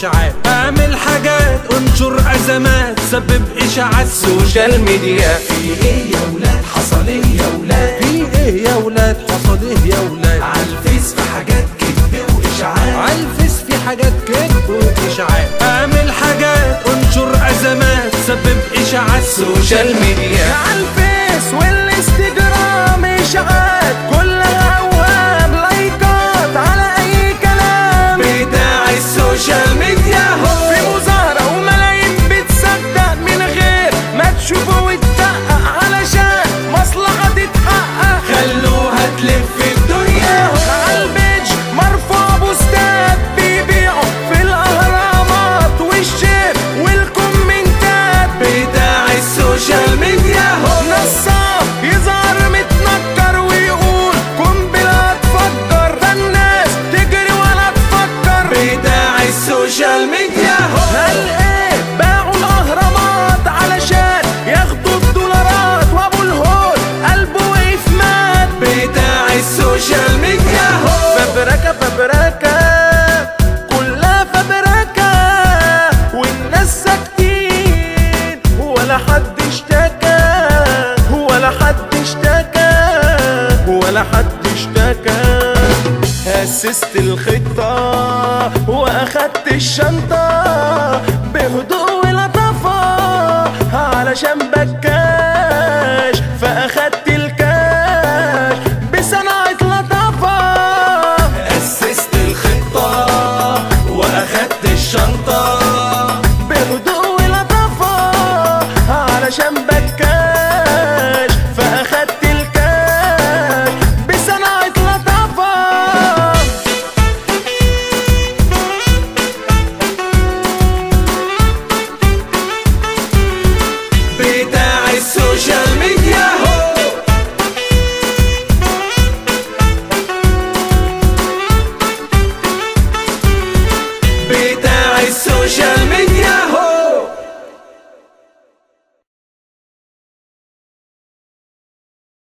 اشاعات اعمل حاجات انشر ازمات سبب اشاعات سوشيال ميديا في ايه يا ولاد حصل ايه يا ولاد في ايه يا ولاد حصل ايه يا ولاد عالفيس في حاجات كذب واشاعات عالفيس في حاجات كذب واشاعات اعمل حاجات انشر ازمات سبب اشاعات سوشيال ميديا عالفيس والانستجرام اشاعات كلها اوهام لايكات على اي كلام بتاع السوشيال ميديا هو في مظاهرة وملايين بتصدق من غير ما تشوفه وتدقق علشان مصلحة تتحقق خلوها تلف الدنيا عالبيج مرفوع بوستات بيبيعوا في الاهرامات والشير والكومنتات بتاع السوشيال ميديا هو نصاب يظهر متنكر ويقول قنبلة تفجر فالناس تجري ولا تفكر بتاع السوشيال ميديا هو هل ايه باعوا الاهرامات علشان ياخدوا الدولارات وابو الهول قلبه وقف مات بتاع السوشيال ميديا هو فبركة فبركة كلها فبركة والناس ساكتين ولا حد اشتكى ولا حد اشتكى ولا حد اشتكى أسست الخطة وأخدت الشنطة